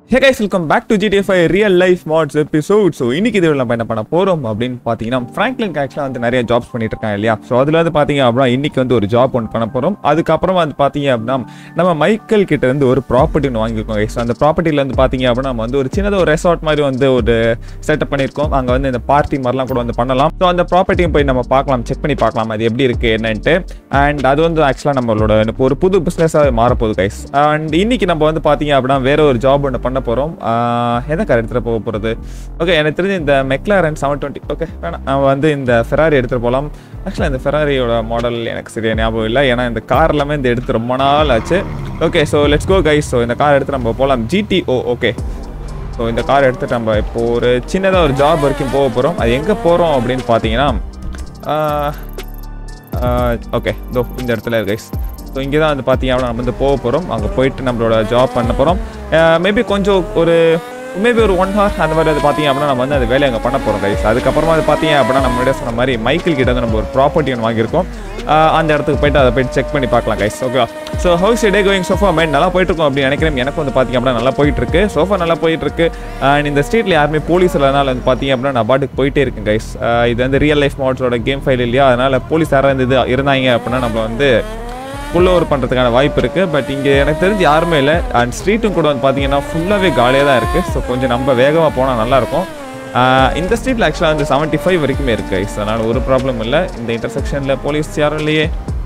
Hey guys welcome back to GTF real life mods episode so இன்னைக்கு இதில் நம்ம என்ன பண்ண போகிறோம் அப்படின்னு பார்த்தீங்கன்னா ஃப்ராங்க்லின் ஆக்சுவலாக வந்து நிறைய ஜாப்ஸ் பண்ணிட்டு இருக்காங்க இல்லையா ஸோ அதில் வந்து பார்த்தீங்க அப்படின்னா இன்னைக்கு வந்து ஒரு ஜாப் ஒன்று பண்ண போகிறோம் அதுக்கப்புறமா வந்து பார்த்தீங்க அப்படின்னா நம்ம மைக்கேல் கிட்ட இருந்து ஒரு ப்ராப்பர்ட்டி ஒன்று வாங்கியிருக்கோம் ஸோ அந்த ப்ராப்பர்ட்டியில் வந்து பார்த்தீங்க அப்படின்னா நம்ம வந்து ஒரு சின்னதாக ஒரு ரெசார்ட் மாதிரி வந்து ஒரு செட்டப் பண்ணியிருக்கோம் அங்கே வந்து இந்த பார்ட்டி மாதிரிலாம் கூட வந்து பண்ணலாம் ஸோ அந்த ப்ராப்பர்ட்டியும் போய் நம்ம பார்க்கலாம் செக் பண்ணி பார்க்கலாம் அது எப்படி இருக்குது என்னன்ட்டு அண்ட் அது வந்து ஆக்சுவலாக நம்மளோட இப்போ ஒரு புது பிஸ்னஸாக மாறப்போகுது கைஸ் அண்ட் இன்னைக்கு நம்ம வந்து பார்த்தீங்க அப்படின்னா வேற ஒரு ஜாப் ஒன்று பண்ண போகிறோம் எந்த கார் எடுத்துகிட்டு போக போகிறது ஓகே எனக்கு தெரிஞ்சு இந்த மெக்லாரன் செவன் டுவெண்ட்டி ஓகே வேணாம் நம்ம வந்து இந்த ஃபெராரி எடுத்துகிட்டு போகலாம் ஆக்சுவலாக இந்த ஃபெராரியோட மாடல் எனக்கு சரியா ஞாபகம் இல்லை ஏன்னா இந்த கார் எல்லாமே இந்த எடுத்து ரொம்ப நாள் ஆச்சு okay so let's go guys so இந்த கார் எடுத்து நம்ம போகலாம் ஜிடிஓ ஓகே ஸோ இந்த கார் எடுத்துட்டு நம்ம இப்போ ஒரு சின்னதாக ஒரு ஜாப் வரைக்கும் போக போகிறோம் அது எங்கே போகிறோம் அப்படின்னு பார்த்தீங்கன்னா ஓகே இதோ இந்த இடத்துல கைஸ் ஸோ இங்கே தான் வந்து பார்த்தீங்கன்னா நம்ம வந்து போக போகிறோம் அங்கே போயிட்டு நம்மளோட ஜாப் பண்ண போகிறோம் மேபி கொஞ்சம் ஒரு மேபி ஒரு ஒன் ஹவர் அந்த மாதிரி வந்து பார்த்தீங்க அப்படின்னா நம்ம வந்து அந்த வேலையை அங்கே பண்ண போகிறோம் கைஸ் அதுக்கப்புறமா வந்து பார்த்தீங்க அப்படின்னா நம்ம முன்னாடியே சொன்ன மாதிரி மைக்கிள் கிட்ட வந்து நம்ம ஒரு ப்ராப்பர்ட்டி ஒன்று வாங்கியிருக்கோம் ஆஹ் அந்த இடத்துக்கு போயிட்டு அதை போயிட்டு செக் பண்ணி பார்க்கலாம் guys okay so house day going sofa mind நல்லா போயிட்டு இருக்கும் அப்படின்னு நினைக்கிறேன் எனக்கு வந்து பார்த்தீங்க அப்படின்னா நல்லா போயிட்டு இருக்கு சோஃபா நல்லா போயிட்டு இருக்கு அண்ட் இந்த ஸ்ட்ரீட்டில் யாருமே போலீஸ் இல்லைனால வந்து பார்த்தீங்க அப்படின்னா நான் பாட்டுக்கு போயிட்டே இருக்கேன் கைஸ் இது வந்து ரியல் லைஃப் மாட்ஸோட கேம் ஃபைல் இல்லையா அதனால போலீஸ் யாராவது இது இருந்தாங்க அப்படின்னா நம்ம வந்து புல் ஓவர் பண்ணுறதுக்கான வாய்ப்பு இருக்குது பட் இங்கே எனக்கு தெரிஞ்சு யாருமே இல்லை அண்ட் ஸ்ட்ரீட்டும் கூட வந்து பார்த்தீங்கன்னா ஃபுல்லாகவே காலியாக தான் இருக்குது ஸோ கொஞ்சம் நம்ம வேகமாக போனால் நல்லாயிருக்கும் ஆஹ் இந்த ஸ்ட்ரீட்டில் ஆக்சுவலாக வந்து செவன்ட்டி ஃபைவ் வரைக்குமே இருக்குது ஸோ அதனால் ஒரு ப்ராப்ளம் இல்லை இந்த இன்டர்செக்ஷனில் போலீஸ் யாரும் இல்லையே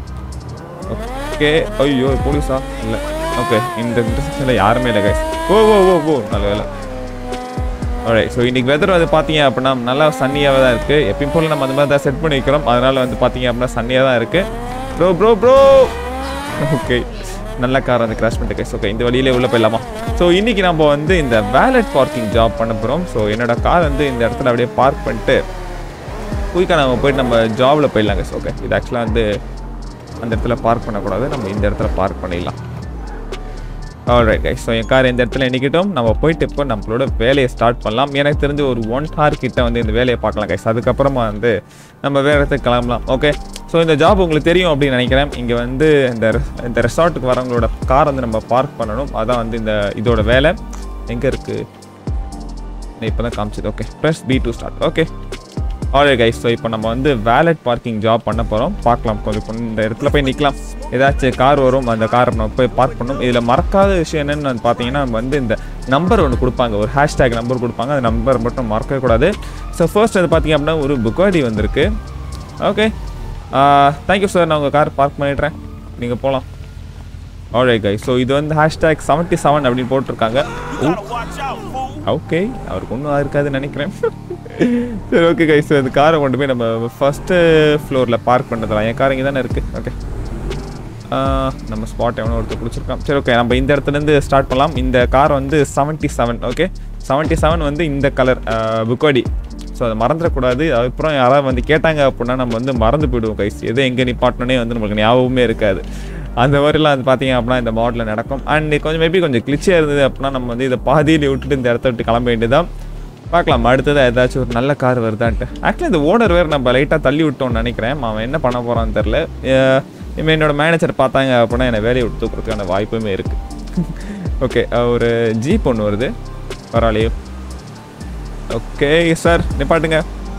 ஓகே ஐயோ போலீஸா இல்லை ஓகே இந்த இன்டர்செக்ஷனில் யாருமே இல்லை கைஸ் ஓ ஓ ஓ ஓ நல்ல வேலை alright ஸோ இன்னைக்கு வெதர் வந்து பார்த்தீங்க அப்படின்னா நல்லா சன்னியாக தான் இருக்குது எப்பயும் போல நம்ம அந்த மாதிரி தான் செட் பண்ணி வைக்கிறோம் அதனால் வந்து பார்த்தீங்க அப்படின்னா சன்னியாக தான் இருக்குது ப்ரோ ப்ரோ ப்ரோ ஓகே நல்ல கார் வந்து கிராஷ் பண்ணிட்டு கைஸ் ஓகே இந்த வழியிலே உள்ளே போயிடலாமா ஸோ இன்றைக்கி நம்ம வந்து இந்த வேலட் பார்க்கிங் ஜாப் பண்ண போகிறோம் ஸோ என்னோட கார் வந்து இந்த இடத்துல அப்படியே பார்க் பண்ணிட்டு குயிக்காக நம்ம போயிட்டு நம்ம ஜாபில் போயிடலாம் கைஸ் ஓகே இது ஆக்சுவலாக வந்து அந்த இடத்துல பார்க் பண்ணக்கூடாது நம்ம இந்த இடத்துல பார்க் பண்ணிடலாம் ஆல்ரைட் கைஸ் ஸோ என் கார் இந்த இடத்துல நிற்கட்டும் நம்ம போயிட்டு இப்போ நம்மளோட வேலையை ஸ்டார்ட் பண்ணலாம் எனக்கு தெரிஞ்சு ஒரு ஒன் ஹார் கிட்ட வந்து இந்த வேலையை பார்க்கலாம் கைஸ் அதுக்கப்புறமா வந்து நம்ம வேறு இடத்துக்கு கிளம்பலாம் ஓகே ஸோ இந்த ஜாப் உங்களுக்கு தெரியும் அப்படின்னு நினைக்கிறேன் இங்கே வந்து இந்த re- இந்த ரெசார்ட்டுக்கு வரவங்களோட கார் வந்து நம்ம பார்க் பண்ணணும் அதான் வந்து இந்த இதோட வேலை எங்கே இருக்குது இப்போ தான் காமிச்சது okay press P to start okay already guys so இப்போ நம்ம வந்து வேலட் பார்க்கிங் ஜாப் பண்ண போகிறோம் பார்க்கலாம் கொஞ்சம் இப்போ இந்த இடத்துல போய் நிற்கலாம் ஏதாச்சும் கார் வரும் அந்த காரை நம்ம போய் பார்க் பண்ணணும் இதில் மறக்காத விஷயம் என்னென்னு வந்து பார்த்தீங்கன்னா நம்ம வந்து இந்த நம்பர் ஒன்று கொடுப்பாங்க ஒரு ஹேஷ்டேக் நம்பர் கொடுப்பாங்க அந்த நம்பர் மட்டும் மறக்கவே கூடாது ஸோ ஃபர்ஸ்ட் அது பார்த்தீங்க அப்படின்னா ஒரு புக்காடி வந்திருக்கு ஓகே தேங்க்யூ சார் நான் உங்கள் கார் பார்க் பண்ணிடுறேன் நீங்கள் போகலாம் ஆல்ரெடி கைஸ் ஸோ இது வந்து ஹேஷ்டேக் செவன்ட்டி செவன் அப்படின்னு போட்டிருக்காங்க ஓகே அவருக்கு ஒன்றும் இருக்காதுன்னு நினைக்கிறேன் சரி ஓகே கைஸ் இந்த காரை கொண்டு போய் நம்ம ஃபஸ்ட்டு ஃப்ளோரில் பார்க் பண்ணதெல்லாம் என் கார் இங்கே தானே இருக்குது ஓகே நம்ம ஸ்பாட் எவனோ ஒருத்தர் பிடிச்சிருக்கான் சரி ஓகே நம்ம இந்த இடத்துலேருந்து ஸ்டார்ட் பண்ணலாம் இந்த கார் வந்து seventy seven okay seventy seven வந்து இந்த கலர் புக்கோடி ஸோ அதை மறந்துடக்கூடாது அதுக்கப்புறம் யாராவது வந்து கேட்டாங்க அப்படின்னா நம்ம வந்து மறந்து போயிடுவோம் கைஸ் எது எங்கே நிப்பாட்டனே வந்து நம்மளுக்கு ஞாபகமே இருக்காது அந்த மாதிரிலாம் வந்து பார்த்தீங்க அப்படின்னா இந்த மாடலில் நடக்கும் அண்ட் கொஞ்சம் மேபி கொஞ்சம் கிளிச்சியாக இருந்தது அப்படின்னா நம்ம வந்து இதை பாதியில் விட்டுட்டு இந்த இடத்த விட்டு கிளம்ப வேண்டியதான் பார்க்கலாம் அடுத்ததாக ஏதாச்சும் ஒரு நல்ல கார் வருதான்ட்டு ஆக்சுவலி இந்த ஓனர் வேறு நம்ம லைட்டாக தள்ளி விட்டோம்னு நினைக்கிறேன் அவன் என்ன பண்ண போகிறான்னு தெரில இப்போ என்னோட மேனேஜர் பார்த்தாங்க அப்படின்னா என்னை வேலையை விட்டு தூக்குறதுக்கான வாய்ப்புமே இருக்குது ஓகே ஒரு ஜீப் ஒன்று வருது பரவாயில்லையோ ஓகே சார் நிப்பாட்டுங்க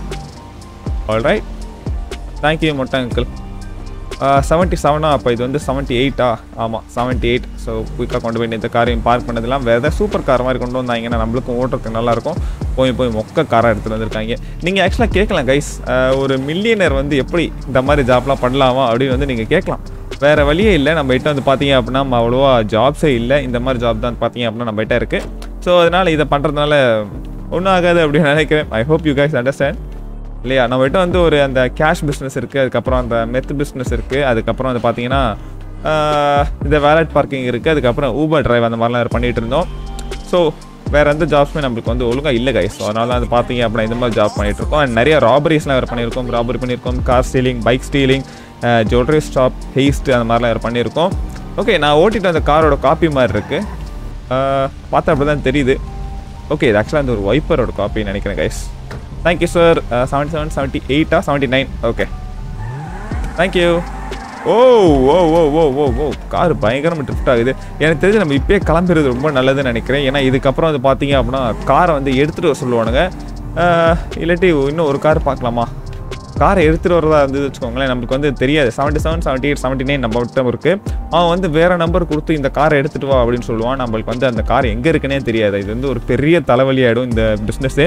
ஆல்ரைட் தேங்க்யூ மொட்டை அங்கிள் செவன்ட்டி செவனா அப்போ இது வந்து செவன்ட்டி எயிட்டா ஆமாம் செவன்ட்டி எயிட் ஸோ குயிக்காக கொண்டு போய் இந்த காரையும் பார்க் பண்ணதெல்லாம் வேறு ஏதாவது சூப்பர் கார் மாதிரி கொண்டு வந்தாங்கன்னா நம்மளுக்கும் ஓட்டுறதுக்கு நல்லாயிருக்கும் போய் போய் மொக்க காராக எடுத்துகிட்டு வந்திருக்காங்க நீங்கள் ஆக்சுவலாக கேட்கலாம் கைஸ் ஒரு மில்லியனர் வந்து எப்படி இந்த மாதிரி ஜாப்லாம் பண்ணலாமா அப்படின்னு வந்து நீங்கள் கேட்கலாம் வேறு வழியே இல்லை நம்ம கிட்ட வந்து பார்த்தீங்க அப்படின்னா நம்ம அவ்வளோவா ஜாப்ஸே இல்லை இந்த மாதிரி ஜாப் தான் பார்த்தீங்க அப்படின்னா நம்ம கிட்ட இருக்குது ஸோ அதனால் இதை பண்ணுறதுனால ஒன்றும் ஆகாது அப்படின்னு நினைக்கிறேன் I hope you guys understand இல்லையா நம்மகிட்ட வந்து ஒரு அந்த கேஷ் பிஸ்னஸ் இருக்குது அதுக்கப்புறம் அந்த மெத் பிஸ்னஸ் இருக்குது அதுக்கப்புறம் வந்து பார்த்தீங்கன்னா ஆஹ், இந்த வேலட் பார்க்கிங் இருக்குது அதுக்கப்புறம் ஊபர் டிரைவ் அந்த மாதிரிலாம் பண்ணிகிட்டு இருந்தோம் ஸோ வேறு எந்த ஜாப்ஸுமே நம்மளுக்கு வந்து ஒழுங்காக இல்லை கைஸ் ஸோ அதனால தான் அது பார்த்தீங்க அப்படின்னா இந்த மாதிரி ஜாப் பண்ணிட்டு இருக்கோம் அண்ட் நிறைய ராபரிஸ்லாம் வேறு பண்ணியிருக்கோம் ராபரி பண்ணியிருக்கோம் car stealing bike stealing jewellery stop heist அந்த மாதிரிலாம் வேறு பண்ணியிருக்கோம் ஓகே நான் ஓட்டிட்டு அந்த காரோட காப்பி மாதிரி இருக்குது பார்த்தா அப்படி தான் தெரியுது ஓகே இது ஆக்சுவலாக இந்த ஒரு வைப்பரோட காப்பின்னு நினைக்கிறேன் guys thank you sir seventy seven seventy எயிட்டா seventy nine okay thank you oh oh oh oh oh oh car பயங்கரமாக ட்ரிஃப்ட் ஆகுது எனக்கு தெரிஞ்சு நம்ம இப்பயே கிளம்புறது ரொம்ப நல்லதுன்னு நினைக்கிறேன் ஏன்னா இதுக்கப்புறம் வந்து பார்த்தீங்க அப்படின்னா காரை வந்து எடுத்துகிட்டு வர சொல்லுவானுங்க ஆஹ், இல்லாட்டி இன்னும் ஒரு கார் பார்க்கலாமா காரை எடுத்துகிட்டு வரதா இருந்து வச்சுக்கோங்களேன் நம்மளுக்கு வந்து தெரியாது seventy seven seventy eight seventy nine நம்ம விட்டம் இருக்குது அவன் வந்து வேறு நம்பர் கொடுத்து இந்த காரை எடுத்துகிட்டு வா அப்படின்னு சொல்லுவான் நம்மளுக்கு வந்து அந்த கார் எங்கே இருக்குன்னே தெரியாது இது வந்து ஒரு பெரிய தலைவலி ஆகிடும் இந்த பிஸ்னஸ்ஸு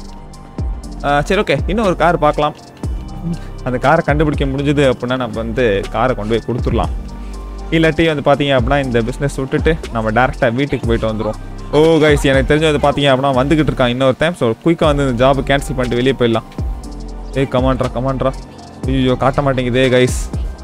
சரி ஓகே இன்னும் ஒரு கார் பார்க்கலாம் அந்த காரை கண்டுபிடிக்க முடிஞ்சது அப்படின்னா நம்ம வந்து காரை கொண்டு போய் கொடுத்துடலாம் இல்லாட்டி வந்து பார்த்தீங்க அப்படின்னா இந்த பிஸ்னஸ் விட்டுட்டு நம்ம டேரெக்டாக வீட்டுக்கு போயிட்டு வந்துடும் ஓ கைஸ் எனக்கு தெரிஞ்சு வந்து பார்த்தீங்க அப்படின்னா வந்துக்கிட்டு இருக்கான் இன்னொரு டைம் ஸோ குயிக்காக வந்து இந்த ஜாப் கேன்சல் பண்ணிட்டு வெளியே போயிடலாம் ஏய் கமாண்ட்ரா கமாண்ட்ரா ஐயோ காட்ட மாட்டேங்குதே கைஸ்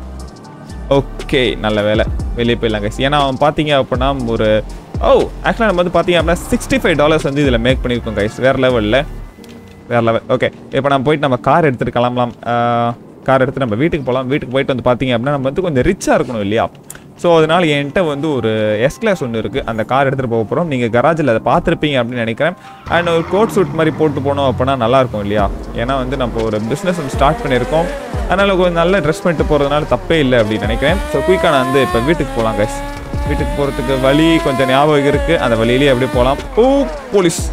ஓகே நல்ல வேலை வெளியே போயிடலாம் கைஸ் ஏன்னா அவன் பார்த்தீங்க அப்படின்னா ஒரு ஓ ஆக்சுவலாக நம்ம வந்து பார்த்தீங்க அப்படின்னா சிக்ஸ்டி ஃபைவ் டாலர்ஸ் வந்து இதில் மேக் பண்ணியிருக்கோம் கைஸ் வேறு லெவலில் வேறு லெவல் ஓகே இப்போ நம்ம போயிட்டு நம்ம கார் எடுத்துகிட்டு கிளம்பலாம் கார் எடுத்து நம்ம வீட்டுக்கு போகலாம் வீட்டுக்கு போயிட்டு வந்து பார்த்தீங்க அப்படின்னா நம்ம வந்து கொஞ்சம் ரிச்சாக இருக்கணும் இல்லையா ஸோ அதனால் என்கிட்ட வந்து ஒரு எஸ் கிளாஸ் ஒன்று இருக்குது அந்த கார் எடுத்துகிட்டு போக போகிறோம் நீங்கள் கராஜில் அதை பார்த்துருப்பீங்க அப்படின்னு நினைக்கிறேன் அண்ட் ஒரு கோட் சூட் மாதிரி போட்டு போனோம் அப்படின்னா நல்லாயிருக்கும் இல்லையா ஏன்னா வந்து நம்ம ஒரு பிஸ்னஸ் வந்து ஸ்டார்ட் பண்ணியிருக்கோம் அதனால் கொஞ்சம் நல்ல ட்ரெஸ் பண்ணிட்டு போகிறதுனால தப்பே இல்லை அப்படின்னு நினைக்கிறேன் ஸோ குயிக்காக நான் வந்து இப்போ வீட்டுக்கு போகலாம் கைஸ் வீட்டுக்கு போகிறதுக்கு வழி கொஞ்சம் ஞாபகம் இருக்குது அந்த வழியிலேயே அப்படியே போகலாம் ஓ போலீஸ்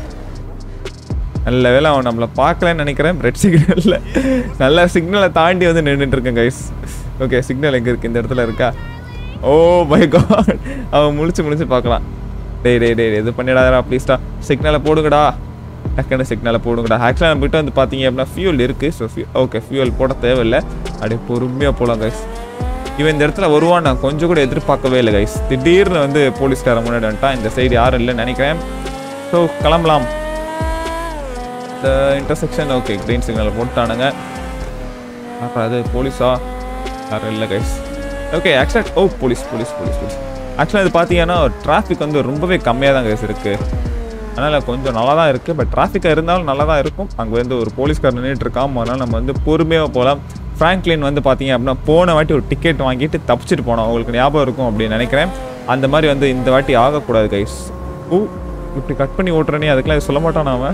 நல்ல வேளை அவன் நம்மளை பார்க்கலன்னு நினைக்கிறேன் ரெட் சிக்னலில் நல்ல சிக்னலை தாண்டி வந்து நின்றுட்டு இருக்கேன் கைஸ் ஓகே சிக்னல் எங்கே இருக்குது இந்த இடத்துல இருக்கா ஓ மை காட் அவன் முழிச்சு முழிச்சு பார்க்கலாம் டேய் டேய் டேய் இது பண்ணிடாதடா ப்ளீஸ்டா சிக்னலை போடுங்கடா டக்குன்னு சிக்னலை போடுங்கடா ஆக்சுவலாக நம்ம கிட்ட வந்து பார்த்தீங்க அப்படின்னா ஃபியூல் இருக்குது ஸோ ஓகே ஃபியூல் போட தேவையில்லை அப்படியே பொறுமையாக போகலாம் கைஸ் இவன் இந்த இடத்துல வருவான் நான் கொஞ்சம் கூட எதிர்பார்க்கவே இல்லை கைஸ் திடீர்னு வந்து போலீஸ்காரன் முன்னாடி வந்துட்டான் இந்த சைடு யாரும் இல்லைன்னு நினைக்கிறேன் ஸோ கிளம்பலாம் இந்த இன்டர்செக்ஷன் ஓகே க்ரீன் சிக்னல் போட்டானுங்க அப்புறம் அது போலீஸா யாரும் இல்லை கைஸ் ஓகே ஆக்சுவலாக oh police police police police ஆக்சுவலாக இது பார்த்தீங்கன்னா டிராஃபிக் வந்து ரொம்பவே கம்மியாக தான் கைஸ் இருக்குது அதனால் கொஞ்சம் நல்லா தான் இருக்குது பட் டிராஃபிக்காக இருந்தாலும் நல்லா தான் இருக்கும் அங்கே வந்து ஒரு போலீஸ்கார் நின்றுட்டு இருக்காம அதனால் நம்ம வந்து பொறுமையாக போகலாம் ஃப்ராங்க்லின் வந்து பார்த்தீங்க அப்படின்னா போன வாட்டி ஒரு டிக்கெட் வாங்கிட்டு தப்பிச்சிட்டு போனோம் உங்களுக்கு ஞாபகம் இருக்கும் அப்படின்னு நினைக்கிறேன் அந்த மாதிரி வந்து இந்த வாட்டி ஆகக்கூடாது கைஸ் ஓ இப்படி கட் பண்ணி ஓட்டுறனே அதுக்கெல்லாம் சொல்ல மாட்டான் அவன்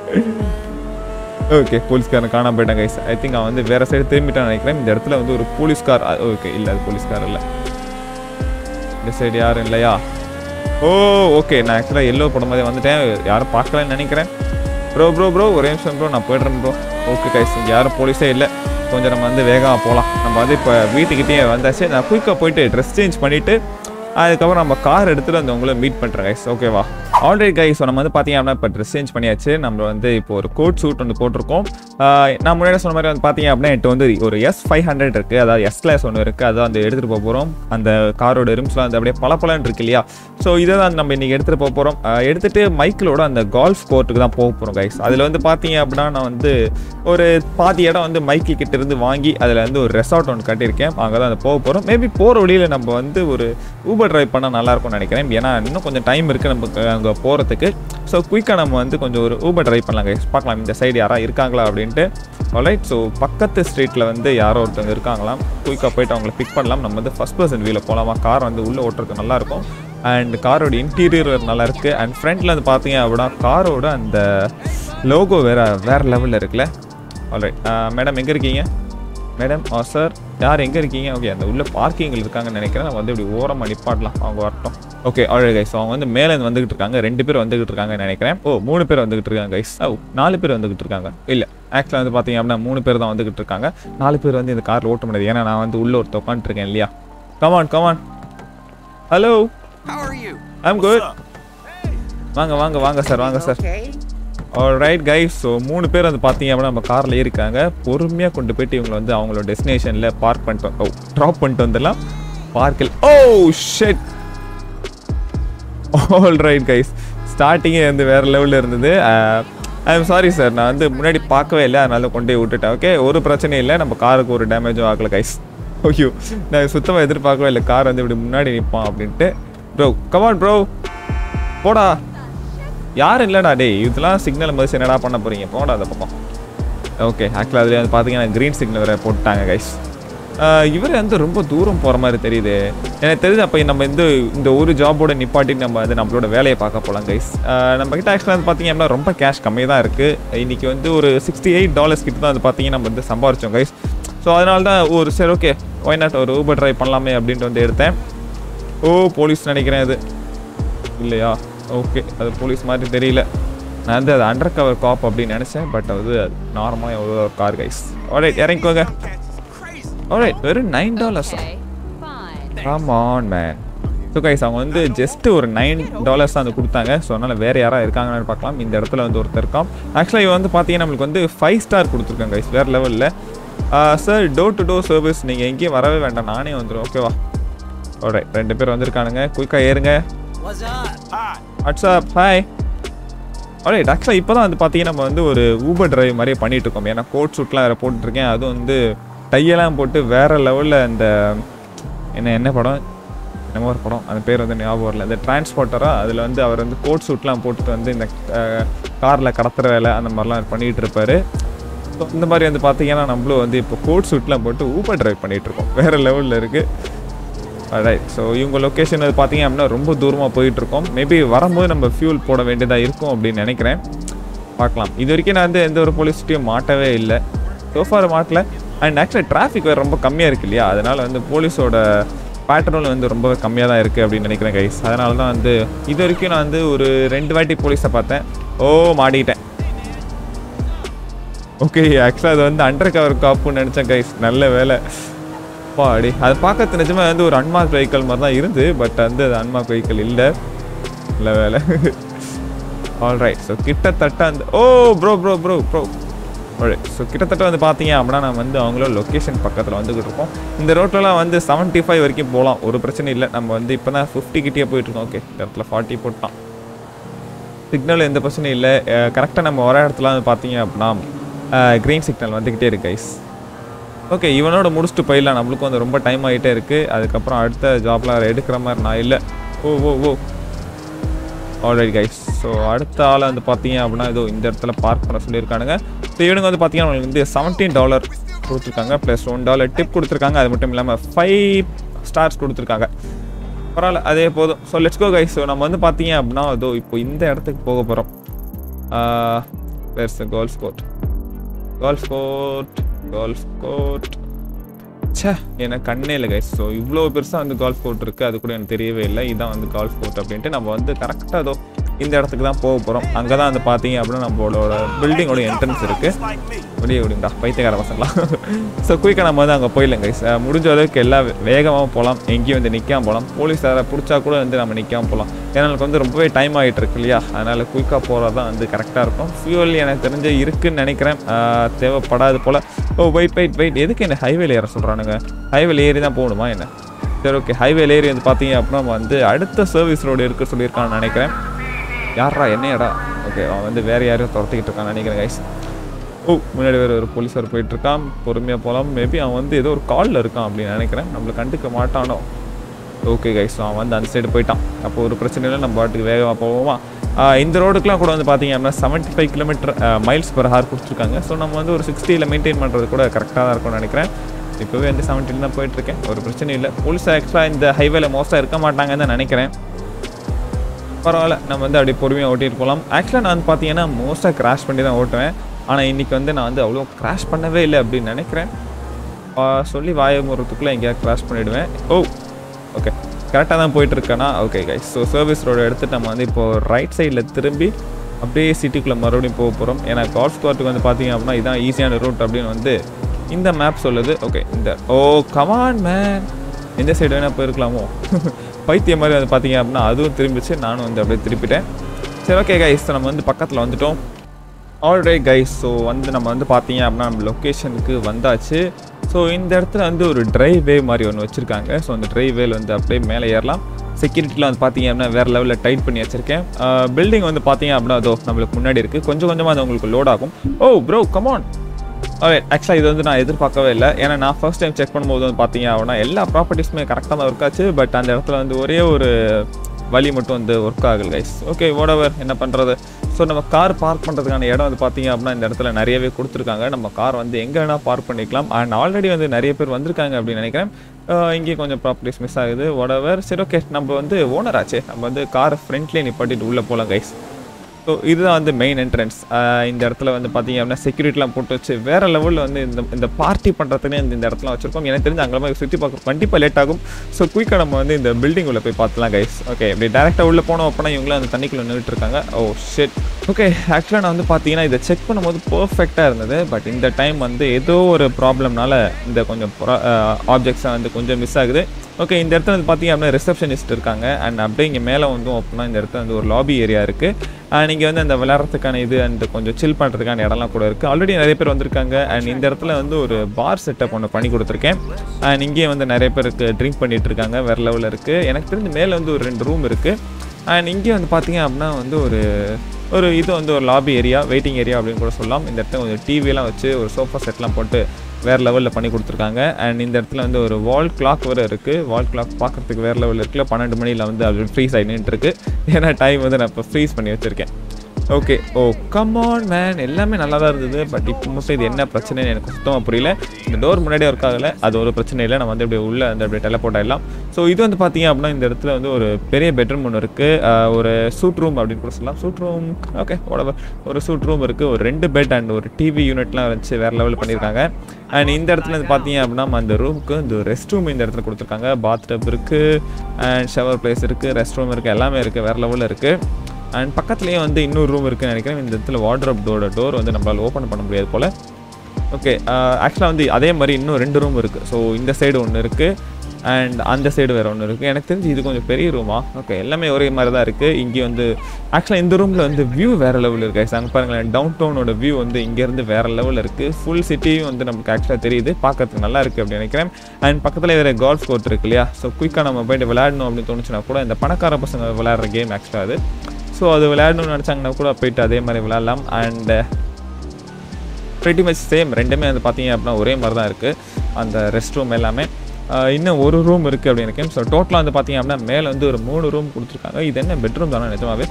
ஓகே போலீஸ்காரன் காணாம போயிட்டான் கைஸ் ஐ திங்க் அவன் வந்து வேற சைடு திரும்பிட்டான்னு நினைக்கிறேன் இந்த இடத்துல வந்து ஒரு போலீஸ்கார் ஓகே இல்லை அது போலீஸ்கார் இல்லை இந்த சைடு யாரும் இல்லையா ஓ ஓகே நான் ஆக்சுவலாக எல்லோ படம் மாதிரி வந்துட்டேன் யாரும் பார்க்கலன்னு நினைக்கிறேன் ப்ரோ ப்ரோ ப்ரோ ஒரே நிமிஷம் ப்ரோ நான் போய்ட்றேன் ப்ரோ ஓகே கைஸ் இங்கே யாரும் போலீஸே இல்லை கொஞ்சம் நம்ம வந்து வேகமாக போகலாம் நம்ம வந்து இப்போ வீட்டுக்கிட்டே வந்தாச்சு நான் குயிக்காக போயிட்டு ட்ரெஸ் சேஞ்ச் பண்ணிவிட்டு அதுக்கப்புறம் நம்ம கார் எடுத்துகிட்டு வந்து உங்களை மீட் பண்ணுறேன் கைஸ் ஓகேவா ஆல்ரெடி கைஸ் நம்ம வந்து பார்த்தீங்க அப்படின்னா இப்போ ட்ரெஸ் சேஞ்ச் பண்ணியாச்சு நம்ம வந்து இப்போ ஒரு கோட் சூட் வந்து போட்டிருக்கோம் ஆஹ் நான் முன்னாடி சொன்ன மாதிரி வந்து பார்த்தீங்க அப்படின்னா என்கிட்ட வந்து ஒரு எஸ் ஃபைவ் ஹண்ட்ரட் இருக்குது அதாவது எஸ் கிளாஸ் ஒன்று இருக்குது அதை வந்து எடுத்துகிட்டு போக போகிறோம் அந்த காரோட ரிம்ஸ்லாம் வந்து அப்படியே பளபளன்னு இருக்கு இல்லையா ஸோ இதை தான் நம்ம இன்றைக்கி எடுத்துகிட்டு போக போகிறோம் எடுத்துகிட்டு மைக்கிளோட அந்த கால்ஃப் கோர்ட்டுக்கு தான் போக போகிறோம் கைஸ் அதில் வந்து பார்த்தீங்க அப்படின்னா நான் வந்து ஒரு பாதி இடம் வந்து மைக்கிள் கிட்ட இருந்து வாங்கி அதில் வந்து ஒரு ரெசார்ட் ஒன்று கட்டியிருக்கேன் அங்கே தான் அந்த போக போகிறோம் மேபி போகிற வழியில் நம்ம வந்து ஒரு ஊபர் டிரைவ் பண்ணால் நல்லாயிருக்கும்னு நினைக்கிறேன் ஏன்னா இன்னும் கொஞ்சம் டைம் இருக்குது நமக்கு அங்கே போகிறதுக்கு ஸோ குயிக்காக நம்ம வந்து கொஞ்சம் ஒரு ஊபர் ட்ரை பண்ணலாம் கைஸ் பார்க்கலாம் இந்த சைடு யாராவது இருக்காங்களா அப்படின்ட்டு ஆல்ரைட் ஸோ பக்கத்து ஸ்ட்ரீட்டில் வந்து யாரோ ஒருத்தவங்க இருக்காங்களாம் குயிக்காக போயிட்டு அவங்கள பிக் பண்ணலாம் நம்ம வந்து ஃபஸ்ட் பர்சன் வீல போகலாமா கார் வந்து உள்ளே ஓட்டுறதுக்கு நல்லாயிருக்கும் அண்ட் காரோட இன்டீரியர் நல்லா இருக்குது அண்ட் ஃப்ரண்ட்டில் வந்து பார்த்தீங்க அப்படின்னா காரோட அந்த லோகோ வேறு வேறு லெவலில் இருக்குல்ல ஆல்ரைட் மேடம் எங்கே இருக்கீங்க மேடம் ஆ சார் யார் எங்கே இருக்கீங்க ஓகே அந்த உள்ள பார்க்கிங்கில் இருக்காங்கன்னு நினைக்கிறேன் நம்ம வந்து இப்படி ஓரமாக நிப்பாட்டலாம் அவங்க வரட்டும் ஓகே ஆல்ரெடி கைஸ் அவங்க வந்து மேலே இருந்து வந்துகிட்டு இருக்காங்க ரெண்டு பேர் வந்துகிட்டு இருக்காங்கன்னு நினைக்கிறேன் ஓ மூணு பேர் வந்துகிட்டு இருக்காங்க கைஸ் ஓ நாலு பேர் வந்துகிட்டு இருக்காங்க இல்லை ஆக்சுவலாக வந்து பார்த்தீங்க அப்படின்னா மூணு பேர் தான் வந்துகிட்டு இருக்காங்க நாலு பேர் வந்து இந்த காரில் ஓட்ட முடியாது ஏன்னா நான் வந்து உள்ள ஒருத்த உட்காந்துருக்கேன் இல்லையா come on come on hello How are you? I'm good வாங்க வாங்க வாங்க சார் வாங்க sir Okay. Right guys so மூணு பேர் வந்து பார்த்தீங்க அப்படின்னா நம்ம காரில் ஏறிக்காங்க பொறுமையாக கொண்டு போயிட்டு இவங்களை வந்து அவங்களோட டெஸ்டினேஷனில் பார்க் பண்ணிட்டு ஓ ட்ராப் பண்ணிட்டு வந்துடலாம் பார்க்கில் oh shed all right guys ஸ்டார்டிங்கே வந்து வேறு லெவலில் இருந்தது ஐ எம் சாரி சார் நான் வந்து முன்னாடி பார்க்கவே இல்லை அதனால கொண்டு போய் விட்டுட்டேன் ஓகே ஒரு பிரச்சனையும் இல்லை நம்ம காருக்கு ஒரு டேமேஜும் ஆகலை கைஸ் ஓகே நான் சுத்தமாக எதிர்பார்க்கவே இல்லை கார் வந்து இப்படி முன்னாடி நிற்பான் அப்படின்ட்டு ப்ரோ கமான் ப்ரோ போடா யாரும் இல்லைடா டேய் இதெல்லாம் சிக்னல் மதிச்சு என்னடா பண்ண போறீங்க போடா அந்த பக்கம் ஓகே ஆக்சுவலாக அதில் வந்து பார்த்தீங்கன்னா க்ரீன் சிக்னல் வேறு போட்டாங்க கைஸ் இவர் வந்து ரொம்ப தூரம் போகிற மாதிரி தெரியுது எனக்கு தெரியுது அப்போ நம்ம இந்த இந்த ஒரு ஜாபோட நிப்பாட்டிட்டு நம்ம வந்து நம்மளோட வேலையை பார்க்க போகலாம் கைஸ் நம்ம கிட்ட ஆக்சுவலாக வந்து பார்த்தீங்க அப்படின்னா ரொம்ப கேஷ் கம்மி தான் இருக்குது இன்றைக்கி வந்து ஒரு சிக்ஸ்டி எயிட் டாலர்ஸ் கிட்ட தான் வந்து பார்த்தீங்கன்னா நம்ம வந்து சம்பாரிச்சோம் கைஸ் ஸோ அதனால தான் ஒரு சரி ஓகே ஒய் நாட் ஒரு ஊபர் ட்ரை பண்ணலாமே அப்படின்ட்டு வந்து எடுத்தேன் ஓ போலீஸ் நினைக்கிறேன் அது இல்லையா ஓகே அது போலீஸ் மாதிரி தெரியல நான் வந்து அது அண்டர் கவர் காப் அப்படின்னு நினச்சேன் பட் அது நார்மலாக ஒரு கார் கைஸ் ஆல்ரைட் இறங்கிக்கோங்க ஆல்ரைட் வெறும் நைன் டாலர்ஸ் Okay, fine. ஆமாம் மேன் ஸோ கைஸ் அவங்க வந்து ஜஸ்ட் ஒரு நைன் டாலர்ஸ் தான் வந்து கொடுத்தாங்க ஸோ அதனால் வேறு யாராவது இருக்காங்கன்னு பார்க்கலாம் இந்த இடத்துல வந்து ஒருத்தர் இருக்கான் ஆக்சுவலாக இவன் வந்து பார்த்தீங்கன்னா நம்மளுக்கு வந்து ஃபைவ் ஸ்டார் கொடுத்துருக்காங்க கைஸ் வேறு லெவலில் sir door to door service நீங்கள் எங்கேயும் வரவே வேண்டாம் நானே வந்துடும் ஓகேவா ஓடே ரெண்டு பேர் வந்திருக்கானுங்க குயிக்காக ஏறுங்க What's up? WhatsApp hi alright ஆக்சுவலாக இப்போ தான் வந்து பார்த்தீங்கன்னா நம்ம வந்து ஒரு ஊபர் டிரைவ் மாதிரியே பண்ணிட்டு இருக்கோம் ஏன்னா கோட் ஷூட்லாம் வேறு போட்டுருக்கேன் அதுவும் வந்து டையெல்லாம் போட்டு வேறு லெவலில் அந்த என்ன என்ன படம் என்னமோ ஒரு படம் அந்த பேர் வந்து ஞாபகம் வரல இந்த டிரான்ஸ்போர்ட்டராக அதில் வந்து அவர் வந்து கோட் ஷூட்லாம் போட்டுட்டு வந்து இந்த காரில் கடத்துற வேலை அந்த மாதிரிலாம் பண்ணிகிட்டு இருப்பாரு ஸோ இந்த மாதிரி வந்து பார்த்தீங்கன்னா நம்மளும் வந்து இப்போ கோட் ஷூட்லாம் போட்டு ஊபர் டிரைவ் பண்ணிகிட்டு இருக்கோம் வேறு லெவலில் இருக்குது ரைட் ஸோ இவங்க லொக்கேஷன் அது பார்த்தீங்க அப்படின்னா ரொம்ப தூரமாக போயிட்டு இருக்கோம் மேபி வரும்போது நம்ம ஃபியூல் போட வேண்டியதாக இருக்கும் அப்படின்னு நினைக்கிறேன் பார்க்கலாம் இது வரைக்கும் நான் வந்து எந்த ஒரு போலீஸ்கிட்டையும் மாட்டவே இல்லை சோஃபார் மாட்டல அண்ட் ஆக்சுவலி டிராஃபிக் வேறு ரொம்ப கம்மியாக இருக்கு இல்லையா அதனால் வந்து போலீஸோட பேட்டர்னும் வந்து ரொம்ப கம்மியாக தான் இருக்குது அப்படின்னு நினைக்கிறேன் கைஸ் அதனால தான் வந்து இது வரைக்கும் நான் வந்து ஒரு ரெண்டு வாட்டி போலீஸை பார்த்தேன் ஓ மாட்டிக்கிட்டேன் ஓகே ஆக்சுவலாக அது வந்து அண்டர் கவர் காப்புன்னு நினச்சேன் கைஸ் நல்ல வேலை பாடி அது பார்க்கறது நிஜமா வந்து ஒரு அன்மார்க் வெஹிக்கல் மாதிரி தான் இருந்து பட் வந்து அது அன்மார்க் வெஹிக்கல் இல்லை நல்ல வேலை ஆல்ரைட் ஸோ கிட்டத்தட்ட அந்த oh bro bro bro bro so கிட்டத்தட்ட வந்து பார்த்தீங்க அப்படின்னா நம்ம வந்து அவங்களோட லொக்கேஷன் பக்கத்தில் வந்துக்கிட்டு இருக்கோம் இந்த ரோட்லலாம் வந்து செவன்ட்டி ஃபைவ் வரைக்கும் போகலாம் ஒரு பிரச்சனை இல்லை நம்ம வந்து இப்போ தான் ஃபிஃப்டி கிட்டே போயிட்டுருக்கோம் ஓகே இந்த இடத்துல ஃபார்ட்டி போட்டான் சிக்னல் எந்த பிரச்சனையும் இல்லை கரெக்டாக நம்ம வர இடத்துல வந்து பார்த்தீங்க அப்படின்னா க்ரீன் சிக்னல் வந்துக்கிட்டே இருக்கு கைஸ் ஓகே இவனோட முடிச்சுட்டு போயிடலாம் நம்மளுக்கும் வந்து ரொம்ப டைம் ஆகிட்டே இருக்குது அதுக்கப்புறம் அடுத்த ஜாப்லாம் எடுக்கிற மாதிரி நான் இல்லை oh oh oh alright guys so அடுத்த ஆளை வந்து பார்த்தீங்க அப்படின்னா ஏதோ இந்த இடத்துல பார்க் பண்ண சொல்லியிருக்கானுங்க ஸோ இவனுங்க வந்து பார்த்தீங்கன்னா அவங்களுக்கு வந்து செவன்டீன் டாலர் கொடுத்துருக்காங்க ப்ளஸ் ஒன் டாலர் டிப் கொடுத்துருக்காங்க அது மட்டும் இல்லாமல் ஃபைவ் ஸ்டார்ஸ் கொடுத்துருக்காங்க பரவாயில்ல அதே போதும் so let's go guys so நம்ம வந்து பார்த்தீங்க அப்படின்னா அதோ இப்போ இந்த இடத்துக்கு போக போகிறோம் where's golf court golf court golf court ச்சே எனக்கு கண்ணே இல்லை கைஸ் ஸோ இவ்வளோ பெருசாக வந்து கால்ஃப் கோர்ட் இருக்குது அது கூட எனக்கு தெரியவே இல்லை இதான் வந்து கால்ஃப் கோர்ட் அப்படின்ட்டு நம்ம வந்து கரெக்டாக அதோ இந்த இடத்துக்கு தான் போக போகிறோம் அங்கே தான் வந்து பார்த்தீங்க அப்படின்னா நம்மளோட பில்டிங்கோட என்ட்ரன்ஸ் இருக்குது வெளியே விடுங்கடா பைத்தியக்கார பசங்களாம் ஸோ குயிக்காக நம்ம வந்து அங்கே போயிடலாம் கைஸ் முடிஞ்ச அளவுக்கு எல்லாம் வேகமாக போகலாம் எங்கேயும் வந்து நிற்காம போகலாம் போலீஸ் யாரை பிடிச்சா கூட வந்து நம்ம நிற்காம போகலாம் ஏன்னா எனக்கு வந்து ரொம்பவே டைம் ஆகிட்டு இருக்கு இல்லையா அதனால் குயிக்காக போகிறது தான் வந்து கரெக்டாக இருக்கும் ஃபியூல் எனக்கு தெரிஞ்சு இருக்குன்னு நினைக்கிறேன் ஆஹ் தேவைப்படாது போல் ஓ வெயிட் வெயிட் வெயிட் எதுக்கு என்ன ஹைவேல ஏற சொல்கிறானுங்க ஹைவேல ஏறி தான் போகணுமா என்ன சரி ஓகே ஹைவேல ஏறி வந்து பார்த்தீங்க அப்படின்னா நம்ம வந்து அடுத்த சர்வீஸ் ரோடு இருக்க சொல்லியிருக்கான்னு நினைக்கிறேன் யாரா என்னையாடா ஓகே அவன் வந்து வேறு யாரையும் துரத்திக்கிட்டு இருக்கான்னு நினைக்கிறேன் கைஸ் ஓ முன்னாடி வேறு ஒரு போலீஸார் போயிட்டு இருக்கான் பொறுமையாக போகலாம் மேபி அவன் வந்து ஏதோ ஒரு காலில் இருக்கான் அப்படின்னு நினைக்கிறேன் நம்மளை கண்டுக்க மாட்டானோ ஓகே கைஸ் அவன் வந்து அந்த சைடு போயிட்டான் அப்போ ஒரு பிரச்சனை இல்லை நம்ம பாட்டுக்கு வேகமாக போவோமா ஆஹ் இந்த ரோடுக்குலாம் கூட வந்து பார்த்தீங்க அப்படின்னா seventy five kilometre miles per hour கொடுத்துருக்காங்க ஸோ நம்ம வந்து ஒரு சிக்ஸ்டியில் மெயின்டைன் பண்ணுறது கூட கரெக்டாக தான் இருக்கும்னு நினைக்கிறேன் இப்போவே வந்து செவன்ட்டியில் தான் போயிட்டுருக்கேன் ஒரு பிரச்சனை இல்லை போலீஸ் ஆக்சுவலாக இந்த ஹைவேல மோஸ்ட்டாக இருக்க மாட்டாங்கன்னு தான் நினைக்கிறேன் பரவாயில்ல நம்ம வந்து அப்படியே பொறுமையாக ஓட்டிட்டு போகலாம் ஆக்சுவலாக நான் வந்து பார்த்தீங்கன்னா மோஸ்ட்டாக கிராஷ் பண்ணி தான் ஓட்டுவேன் ஆனால் இன்றைக்கி வந்து நான் வந்து அவ்வளோ கிராஷ் பண்ணவே இல்லை அப்படின்னு நினைக்கிறேன் ஆ, சொல்லி வாய முறத்துக்குள்ளே எங்கேயாவது கிராஷ் பண்ணிவிடுவேன் ஓ ஓகே கரெக்டாக தான் போயிட்டுருக்கேனா okay guys so service road எடுத்துட்டு நம்ம வந்து இப்போது ரைட் சைடில் திரும்பி அப்படியே சிட்டிக்குள்ளே மறுபடியும் போக போகிறோம் ஏன்னா கால்ஃப் கோர்ட்டுக்கு வந்து பார்த்தீங்க அப்படின்னா இதான் ஈஸியான ரூட் அப்படின்னு வந்து இந்த மேப் சொல்லுது ஓகே இந்த ஓ கமான் மேன் எந்த சைடு வேணால் போயிருக்கலாமோ பைத்தியம் மாதிரி வந்து பார்த்தீங்க அப்படின்னா அதுவும் திரும்பிச்சு நானும் வந்து அப்படியே திருப்பிட்டேன் சரி ஓகே கைஸ் நம்ம வந்து பக்கத்தில் வந்துட்டோம் ஆல்ரைட் கைஸ் ஸோ வந்து நம்ம வந்து பார்த்தீங்க அப்படின்னா நம்ம லொக்கேஷனுக்கு வந்தாச்சு ஸோ இந்த இடத்துல வந்து ஒரு டிரைவ் வே மாதிரி ஒன்று வச்சுருக்காங்க ஸோ அந்த டிரைவ் வேல வந்து அப்படியே மேலே ஏறலாம் செக்யூரிட்டிலாம் வந்து பார்த்தீங்க அப்படின்னா வேறு லெவலில் டைட் பண்ணி வச்சுருக்கேன் பில்டிங் வந்து பார்த்தீங்க அப்படின்னா அதோ நம்மளுக்கு முன்னாடி இருக்குது கொஞ்சம் கொஞ்சமாக அது உங்களுக்கு லோட் ஆகும் ஓ ப்ரோ கமான் ஆக்சுவலாக இது வந்து நான் எதிர்பார்க்கவே இல்லை ஏன்னா நான் ஃபர்ஸ்ட் டைம் செக் பண்ணும்போது வந்து பார்த்தீங்க அப்படின்னா எல்லா ப்ராப்பர்ட்டிஸுமே கரெக்டாக தான் ஒர்க் ஆச்சு பட் அந்த இடத்துல வந்து ஒரே ஒரு வழி மட்டும் வந்து ஒர்க் ஆகல கைஸ் ஓகே ஓடவர் என்ன பண்ணுறது ஸோ நம்ம கார் பார்க் பண்ணுறதுக்கான இடம் வந்து பார்த்தீங்க அப்படின்னா இந்த இடத்துல நிறையவே கொடுத்துருக்காங்க நம்ம கார் வந்து எங்கே வேணால் பார்க் பண்ணிக்கலாம் அண்ட் ஆல்ரெடி வந்து நிறைய பேர் வந்திருக்காங்க அப்படின்னு நினைக்கிறேன் அஹ் இங்கேயும் கொஞ்சம் ப்ராப்பர்ட்டிஸ் மிஸ் ஆகுது ஓடவர் சரி ஓகே நம்ம வந்து ஓனர் ஆச்சே நம்ம வந்து கார் ஃப்ரண்ட்லேயே நிப்பாட்டிட்டு உள்ளே போகலாம் கைஸ் ஸோ இதுதான் வந்து மெயின் என்ட்ரன்ஸ் இந்த இடத்துல வந்து பார்த்தீங்க அப்படின்னா செக்யூரிட்டிலாம் போட்டு வச்சு வேறு லெவலில் வந்து இந்த இந்த பார்ட்டி பண்ணுறதுக்குனே இந்த இந்த இடத்துல வச்சிருக்கோம் எனக்கு தெரிஞ்சு அங்கே போய் சுற்றி பார்க்க கண்டிப்பாக லேட் ஆகும் ஸோ குயிக்காக நம்ம வந்து இந்த பில்டிங் உள்ள போய் பார்த்துலாம் கைஸ் ஓகே இப்படி டேரெக்டாக உள்ளே போனோம் அப்படின்னா இவங்களும் அந்த தண்ணிக்குள்ளே நின்றுட்டு இருக்காங்க ஓ ஷெட் ஓகே ஆக்சுவலாக நான் வந்து பார்த்தீங்கன்னா இதை செக் பண்ணும்போது பர்ஃபெக்டாக இருந்தது பட் இந்த டைம் வந்து ஏதோ ஒரு ப்ராப்ளம்னால இந்த கொஞ்சம் ஆப்ஜெக்ட்ஸாக வந்து கொஞ்சம் மிஸ் ஆகுது ஓகே இந்த இடத்துல வந்து பார்த்தீங்க அப்படின்னா ரிசப்ஷனிஸ்ட் இருக்காங்க அண்ட் அப்படியே இங்கே மேலே வந்து அப்படின்னா இந்த இடத்துல வந்து ஒரு லாபி ஏரியா இருக்குது அண்ட் இங்கே வந்து அந்த விளையாடுறதுக்கான இது அண்ட் கொஞ்சம் சில் பண்ணுறதுக்கான இடம்லாம் கூட இருக்குது ஆல்ரெடி நிறைய பேர் வந்திருக்காங்க அண்ட் இந்த இடத்துல வந்து ஒரு பார் செட்டப் ஒன்று பண்ணி கொடுத்துருக்கேன் அண்ட் இங்கேயே வந்து நிறைய பேருக்கு ட்ரிங்க் பண்ணிட்டு இருக்காங்க வேறு லெவலில் இருக்குது எனக்கு தெரிஞ்சு மேலே வந்து ஒரு ரெண்டு ரூம் இருக்குது அண்ட் இங்கே வந்து பார்த்தீங்க அப்படின்னா வந்து ஒரு ஒரு இது வந்து ஒரு லாபி ஏரியா வெயிட்டிங் ஏரியா அப்படின்னு கூட சொல்லலாம் இந்த இடத்துல கொஞ்சம் டிவியெல்லாம் வச்சு ஒரு சோஃபா செட்லாம் போட்டு வேறு லெவலில் பண்ணி கொடுத்துருக்காங்க அண்ட் இந்த இடத்துல வந்து ஒரு வால் கிளாக் வேறு இருக்குது வால் கிளாக் பார்க்குறதுக்கு வேறு லெவலில் இருக்குல்ல பன்னெண்டு மணியில் வந்து அது ஃப்ரீஸ் ஆகி நின்றுருக்கு ஏன்னா டைம் வந்து நான் இப்போ ஃப்ரீஸ் பண்ணி வச்சுருக்கேன் okay oh come on man எல்லாமே நல்லா தான் இருந்தது பட் இப்போ மட்டும் இது என்ன பிரச்சனைன்னு எனக்கு சுத்தமாக புரியல இந்த டோர் முன்னாடியே ஒர்க் ஆகலை அது ஒரு பிரச்சனை இல்லை நம்ம வந்து இப்படி உள்ளே அந்த அப்படியே டெலப்போர்ட் ஆகிடலாம் ஸோ இது வந்து பார்த்தீங்க அப்படின்னா இந்த இடத்துல வந்து ஒரு பெரிய பெட்ரூம் ஒன்று இருக்குது ஒரு சூட் ரூம் அப்படின்னு கூட சொல்லலாம் சூட் ரூம் ஓகே உடம்பு ஒரு சூட் ரூம் இருக்குது ஒரு ரெண்டு பெட் அண்ட் ஒரு டிவி யூனிட்லாம் வச்சு வேறு லெவலில் பண்ணியிருக்காங்க அண்ட் இந்த இடத்துல வந்து பார்த்தீங்க அப்படின்னா அந்த ரூமுக்கு இந்த ரெஸ்ட் ரூம் இந்த இடத்துல கொடுத்துருக்காங்க பாத்டப் இருக்குது அண்ட் ஷவர் பிளேஸ் இருக்குது ரெஸ்ட் ரூம் இருக்குது எல்லாமே இருக்குது வேறு லெவலில் இருக்குது அண்ட் பக்கத்துலேயே வந்து இன்னொரு ரூம் இருக்குன்னு நினைக்கிறேன் இந்த இடத்துல வார்ட்ரோப் டோட டோர் வந்து நம்மளால் ஓப்பன் பண்ண முடியாது போல் ஓகே ஆக்சுவலாக வந்து அதே மாதிரி இன்னும் ரெண்டு ரூம் இருக்குது ஸோ இந்த சைடு ஒன்று இருக்குது அண்ட் அந்த சைடு வேறு ஒன்று இருக்குது எனக்கு தெரிஞ்சு இது கொஞ்சம் பெரிய ரூமா ஓகே எல்லாமே ஒரே மாதிரி தான் இருக்குது இங்கே வந்து ஆக்சுவலாக இந்த ரூமில் வந்து வியூ வேறு லெவலில் இருக்குது அங்கே பாருங்களேன் டவுன் டவுனோட வியூ வந்து இங்கேருந்து வேறு லெவலில் இருக்குது ஃபுல் சிட்டியும் வந்து நமக்கு ஆக்சுவலாக தெரியுது பார்க்கறதுக்கு நல்லா இருக்குது அப்படின்னு நினைக்கிறேன் அண்ட் பக்கத்தில் வேறு கால்ஃப் கோர்ட் இருக்கு இல்லையா ஸோ குயிக்காக நம்ம போயிட்டு விளையாடணும் அப்படின்னு தோணுச்சுன்னா கூட இந்த பணக்கார பசங்க விளையாடுற கேம் ஆக்சுவலாக அது ஸோ அது விளையாடணும்னு நினச்சாங்கன்னா கூட போயிட்டு அதே மாதிரி விளையாடலாம் அண்ட் ப்ரெட்டி மச் சேம் ரெண்டுமே வந்து பார்த்தீங்க அப்படின்னா ஒரே மாதிரி தான் இருக்குது அந்த ரெஸ்ட் ரூம் எல்லாமே ஆஹ் இன்னும் ஒரு ரூம் இருக்குது அப்படின்னு நினைக்கிறேன் ஸோ டோட்டலாக வந்து பார்த்தீங்க அப்படின்னா மேலே வந்து ஒரு மூணு ரூம் கொடுத்துருக்காங்க இது என்ன பெட்ரூம் தானே நிஜமாவே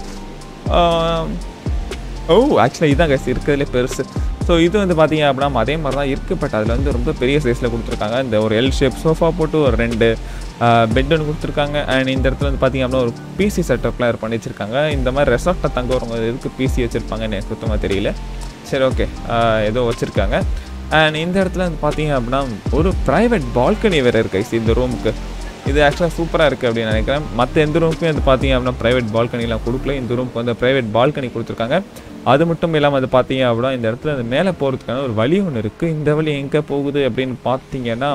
ஆஹ் ஓ ஆக்சுவலாக இதுதான் கைஸ் இருக்கிறதுலே பெருசு ஸோ இது வந்து பார்த்தீங்க அப்படின்னா அதே மாதிரி தான் இருக்குது பட் அதில் வந்து ரொம்ப பெரிய சைஸில் கொடுத்துருக்காங்க இந்த ஒரு எல் ஷேப் சோஃபா போட்டு ஒரு ரெண்டு பெட் ஒன்று கொடுத்துருக்காங்க அண்ட் இந்த இடத்துல வந்து பார்த்தீங்க அப்படின்னா ஒரு பிசி செட்டப்லாம் பண்ணி வச்சிருக்காங்க இந்த மாதிரி ரெசார்ட்டில் தங்க வரவங்க எதுக்கு பிசி வச்சுருப்பாங்கன்னு எனக்கு சுத்தமாக தெரியல சரி ஓகே ஏதோ வச்சுருக்காங்க அண்ட் இந்த இடத்துல வந்து பார்த்தீங்க அப்படின்னா ஒரு ப்ரைவேட் பால்கனி வேறு இருக்கு guys இந்த ரூமுக்கு இது ஆக்சுவலாக சூப்பராக இருக்குது அப்படின்னு நினைக்கிறேன் மற்ற எந்த ரூமுக்குமே வந்து பார்த்தீங்க அப்படின்னா ப்ரைவேட் பால்கனிலாம் கொடுக்கல இந்த ரூமுக்கு வந்து ப்ரைவேட் பால்கனி கொடுத்துருக்காங்க அது மட்டும் இல்லாமல் அது பார்த்தீங்க அப்படின்னா இந்த இடத்துல அந்த மேலே போகிறதுக்கான ஒரு வழி ஒன்று இருக்குது இந்த வழி எங்கே போகுது அப்படின்னு பார்த்தீங்கன்னா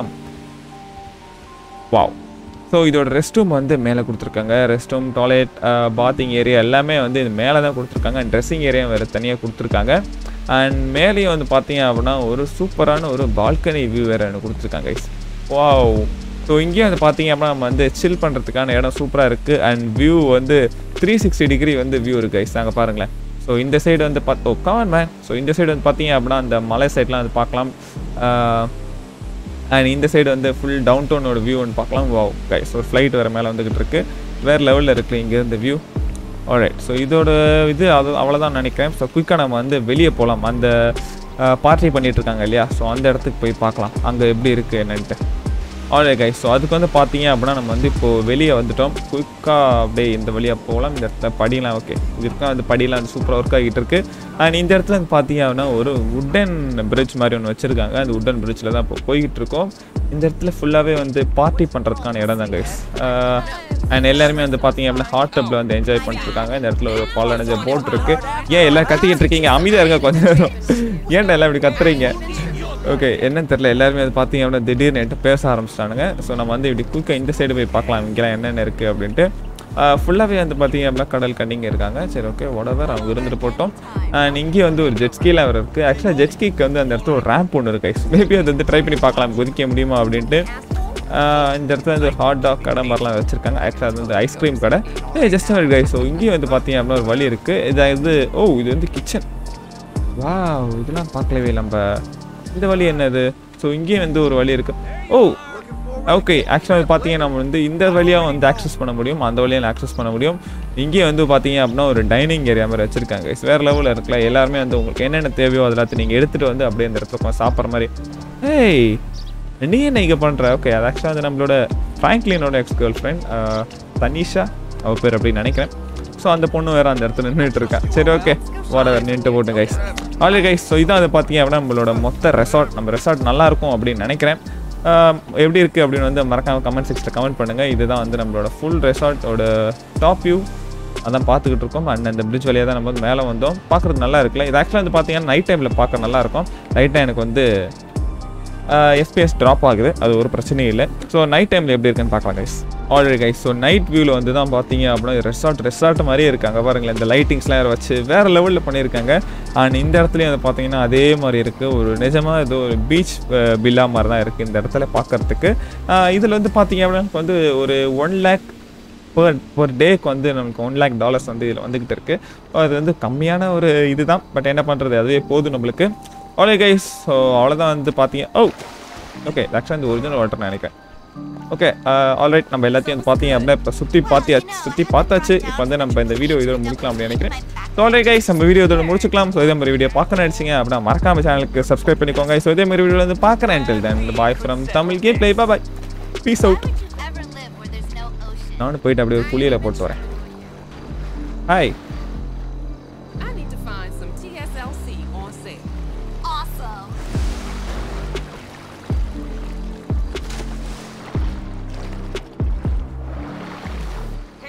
வாவ் ஸோ இதோட ரெஸ்ட் ரூம் வந்து மேலே கொடுத்துருக்காங்க rest room toilet bathing area எல்லாமே வந்து இது மேலே தான் கொடுத்துருக்காங்க அண்ட் ட்ரெஸ்ஸிங் ஏரியா வேறு தனியாக கொடுத்துருக்காங்க அண்ட் மேலேயும் வந்து பார்த்தீங்க அப்படின்னா ஒரு சூப்பரான ஒரு பால்கனி வியூ வேறு எனக்கு கொடுத்துருக்காங்க guys. வாவ் ஸோ இங்கேயும் வந்து பார்த்தீங்க அப்படின்னா நம்ம வந்து சில் பண்ணுறதுக்கான இடம் சூப்பராக இருக்குது அண்ட் வியூ வந்து த்ரீ சிக்ஸ்டி டிகிரி வந்து வியூ இருக்குது கைஸ் நாங்கள் பாருங்களேன் ஸோ இந்த சைடு வந்து பார்த்து ஓ கான் மேன் ஸோ இந்த சைடு வந்து பார்த்தீங்க அப்படின்னா அந்த மலை சைட்லாம் வந்து பார்க்கலாம் அண்ட் இந்த சைடு வந்து ஃபுல் டவுன் டவுனோட வியூ ஒன்று பார்க்கலாம் வா கைஸ் ஒரு ஃப்ளைட் வேறு மேலே வந்துக்கிட்டு இருக்கு வேறு லெவலில் இருக்குது இங்கேருந்து வியூ ஆல்ரைட் ஸோ இதோட இது அது அவ்வளோதான் நினைக்கிறேன் ஸோ குயிக்காக நம்ம வந்து வெளியே போகலாம் அந்த பார்ட்டி பண்ணிட்டு இருக்காங்க இல்லையா ஸோ அந்த இடத்துக்கு போய் பார்க்கலாம் அங்கே எப்படி இருக்குது என்னன்ட்டு ஆல்ரே கைஸ் ஸோ அதுக்கு வந்து பார்த்தீங்க அப்படின்னா நம்ம வந்து இப்போது வெளியே வந்துட்டோம் குயிக்காக அப்படியே இந்த வழியாக போகலாம் இந்த இடத்துல படிலாம் ஓகே இது இருக்கா அந்த படிலாம் வந்து சூப்பராக ஒர்க் ஆகிட்டு இருக்கு அண்ட் இந்த இடத்துல வந்து பார்த்தீங்க அப்படின்னா ஒரு உட்டன் பிரிட்ஜ் மாதிரி ஒன்று வச்சுருக்காங்க அந்த உட்டன் பிரிட்ஜில் தான் இப்போ போய்கிட்டு இருக்கோம் இந்த இடத்துல ஃபுல்லாகவே வந்து பார்ட்டி பண்ணுறதுக்கான இடம் தான் கைஸ் அண்ட் எல்லாருமே வந்து பார்த்தீங்க அப்படின்னா ஹாட் டப்பில் வந்து என்ஜாய் பண்ணிட்டு இருக்காங்க இந்த இடத்துல ஒரு பால் அடைஞ்ச போட் இருக்குது ஏன் எல்லாம் கத்திக்கிட்டு இருக்கீங்க அமைதியாக இருங்க கொஞ்ச நேரம் ஏன்டா எல்லாம் இப்படி கத்துறீங்க ஓகே என்னன்னு தெரியல எல்லாருமே அது பார்த்தீங்க அப்படின்னா திடீர்னு என்கிட்ட பேச ஆரம்பிச்சிட்டானுங்க ஸோ நம்ம வந்து இப்படி குயிக்காக இந்த சைடு போய் பார்க்கலாம் இங்கெல்லாம் என்னென்ன இருக்குது அப்படின்ட்டு ஃபுல்லாகவே வந்து பார்த்தீங்க அப்படின்னா கடல் கண்டிங்க இருக்காங்க சரி ஓகே உடவர் அவங்க இருந்துட்டு போட்டோம் அண்ட் இங்கேயே வந்து ஒரு ஜெட்ஸ்கீலாம் வேறு இருக்குது ஆக்சுவலாக ஜெட்ஸ்கீக்கு வந்து அந்த இடத்துல ஒரு ரேம்ப் ஒன்று இருக்கு மேபி அது வந்து ட்ரை பண்ணி பார்க்கலாம் குதிக்க முடியுமா அப்படின்ட்டு ஆஹ் இந்த இடத்துல வந்து ஒரு ஹாட் டாக் கடை மாதிரிலாம் வச்சுருக்காங்க ஆக்சுவலாக அது வந்து ஐஸ்கிரீம் கடை ஏ ஜஸ்ட் ஒரு கை ஸோ இங்கேயும் வந்து பார்த்தீங்க அப்படின்னா ஒரு வழி இருக்குது இது இது ஓ இது வந்து கிச்சன் வா இதெல்லாம் பார்க்கலவே நம்ம இந்த வழி என்னது ஸோ இங்கேயும் வந்து ஒரு வழி இருக்கு ஓ ஓகே ஆக்சுவலாக பார்த்தீங்கன்னா நம்ம வந்து இந்த வழியாக வந்து ஆக்சஸ் பண்ண முடியும் அந்த வழியாக ஆக்சஸ் பண்ண முடியும் இங்கேயும் வந்து பார்த்தீங்க அப்படின்னா ஒரு டைனிங் ஏரியா மாதிரி வச்சுருக்காங்க வேறு லெவலில் இருக்குல்ல எல்லாருமே வந்து உங்களுக்கு என்னென்ன தேவையோ அதெல்லாத்தையும் நீங்கள் எடுத்துகிட்டு வந்து அப்படியே இந்த இடத்துல உட்காந்து சாப்பிட்ற மாதிரி ஏய் நீ என்ன இங்கே பண்ணுற ஓகே அது ஆக்சுவலாக வந்து நம்மளோட ஃப்ராங்க்லினோட எக்ஸ் கேர்ள் ஃப்ரெண்ட் தனிஷா அவள் பேர் அப்படின்னு நினைக்கிறேன் ஸோ அந்த பொண்ணு வேறு அந்த இடத்துல நின்றுட்டு இருக்கா சரி ஓகே வாட நின்றுட்டு போட்டு கைஸ் ஆல்ரெடி கைஸ் ஸோ இதான் அதை பார்த்தீங்க அப்படின்னா நம்மளோட மொத்த ரெசார்ட் நம்ம ரெசார்ட் நல்லா இருக்கும் அப்படின்னு நினைக்கிறேன் ஆஹ் எப்படி இருக்குது அப்படின்னு வந்து மறக்காம கமெண்ட் செக்ஷனில் கமெண்ட் பண்ணுங்கள் இதுதான் வந்து நம்மளோட ஃபுல் ரெசார்ட்டோட டாப் வியூ அதான் பார்த்துக்கிட்டு இருக்கோம் அண்ட் அந்த பிரிட்ஜ் வழியாக தான் நம்ம வந்து மேலே வந்தோம் பார்க்குறது நல்லா இருக்குல்ல இது ஆக்சுவலாக வந்து பார்த்தீங்கன்னா நைட் டைமில் பார்க்க நல்லா இருக்கும் லைட்டாக எனக்கு வந்து எஸ்பிஎஸ் ட்ராப் ஆகுது அது ஒரு பிரச்சனையும் இல்லை ஸோ நைட் டைமில் எப்படி இருக்குன்னு பார்க்கலாம் guys already guys so night வியூவில் வந்து தான் பார்த்தீங்க அப்படின்னா ரெசார்ட் ரெசார்ட் மாதிரியே இருக்காங்க பாருங்களேன் இந்த லைட்டிங்ஸ்லாம் வச்சு வேறு லெவலில் பண்ணியிருக்காங்க அண்ட் இந்த இடத்துலையும் வந்து பார்த்தீங்கன்னா அதே மாதிரி இருக்குது ஒரு நிஜமாக ஏதோ ஒரு பீச் பில்லா மாதிரி தான் இருக்குது இந்த இடத்துல பார்க்கறதுக்கு இதில் வந்து பார்த்தீங்க அப்படின்னா வந்து ஒரு ஒன் லேக் பர் பர் டேக்கு வந்து நமக்கு ஒன் லேக் டாலர்ஸ் வந்து இதில் வந்துக்கிட்டு இருக்குது அது வந்து கம்மியான ஒரு இதுதான் பட் என்ன பண்ணுறது அதுவே போதும் நம்மளுக்கு ஆலே கைஸ் ஸோ அவ்வளோதான் வந்து பார்த்தீங்க ஓ ஓகே ஆக்சுவலாக இந்த ஒரிஜினல் வாட்டர் நினைக்கிறேன் ஓகே ஆல்ரைட் நம்ம எல்லாத்தையும் வந்து பார்த்தீங்க அப்படின்னா இப்போ சுற்றி பார்த்தியாச்சு சுற்றி பார்த்தாச்சு இப்போ வந்து நம்ம இந்த வீடியோ இதோட முடிக்கலாம் அப்படின்னு நினைக்கிறேன் ஸோ ஆல்ரைட் கைஸ் நம்ம வீடியோ இதோட முடிச்சுக்கலாம் ஸோ இதே மாதிரி வீடியோ பார்க்க நினச்சிங்க அப்படின்னா மறக்காம சேனலுக்கு சப்ஸ்கிரைப் பண்ணிக்கோங்க ஸோ இதே மாதிரி வீடியோ வந்து பார்க்குறேன் till then bye from Tamil game play boy peace out ever live where there's no ocean? நானும் போயிட்டு அப்படியே ஒரு குளியில் போட்டு வரேன் hi I need to find some TSLC on sale. Awesome.